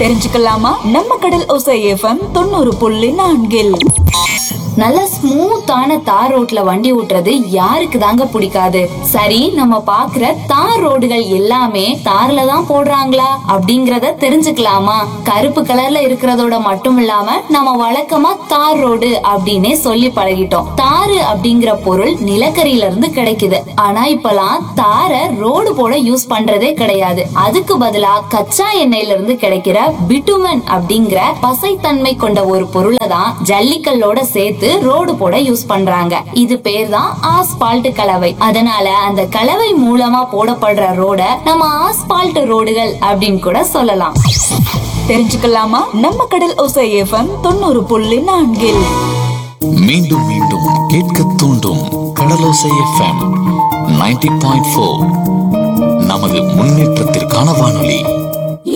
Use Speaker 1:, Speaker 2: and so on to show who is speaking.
Speaker 1: தெரிஞ்சுக்கலாமா நம்ம கடல் ஒசை எஃப்எம் தொண்ணூறு புள்ளி நான்கில்
Speaker 2: நல்ல ஸ்மூத்தான தார் ரோட்ல வண்டி ஓட்டுறது யாருக்கு தாங்க பிடிக்காது சரி நம்ம பாக்குற தார் ரோடுகள் எல்லாமே தார்ல தான் போடுறாங்களா அப்படிங்கறத தெரிஞ்சுக்கலாமா கருப்பு கலர்ல இருக்கிறதோட மட்டும் இல்லாம நம்ம வழக்கமா தார் ரோடு அப்படின்னே சொல்லி பழகிட்டோம் தாரு அப்படிங்கிற பொருள் நிலக்கரியில இருந்து கிடைக்குது ஆனா இப்பெல்லாம் தார ரோடு போட யூஸ் பண்றதே கிடையாது அதுக்கு பதிலா கச்சா எண்ணெயில இருந்து கிடைக்கிற பிட்டுமன் அப்படிங்கிற பசைத்தன்மை கொண்ட ஒரு பொருளை தான் ஜல்லிக்கல்லோட சேர்த்து ரோடு போட யூஸ் பண்றாங்க இது பேர் தான் ஆஸ்பால்ட் கலவை அதனால அந்த கலவை மூலமா போடப்படுற ரோட நம்ம ஆஸ்பால்ட் ரோடுகள் அப்படின்னு கூட சொல்லலாம்
Speaker 1: தெரிஞ்சுக்கலாமா நம்ம கடல் ஒசை எஃப்எம் தொண்ணூறு புள்ளி நான்கில்
Speaker 3: மீண்டும் மீண்டும் கேட்க தூண்டும் Kadalosai FM ninety point four நமது முன்னேற்றத்திற்கான வானொலி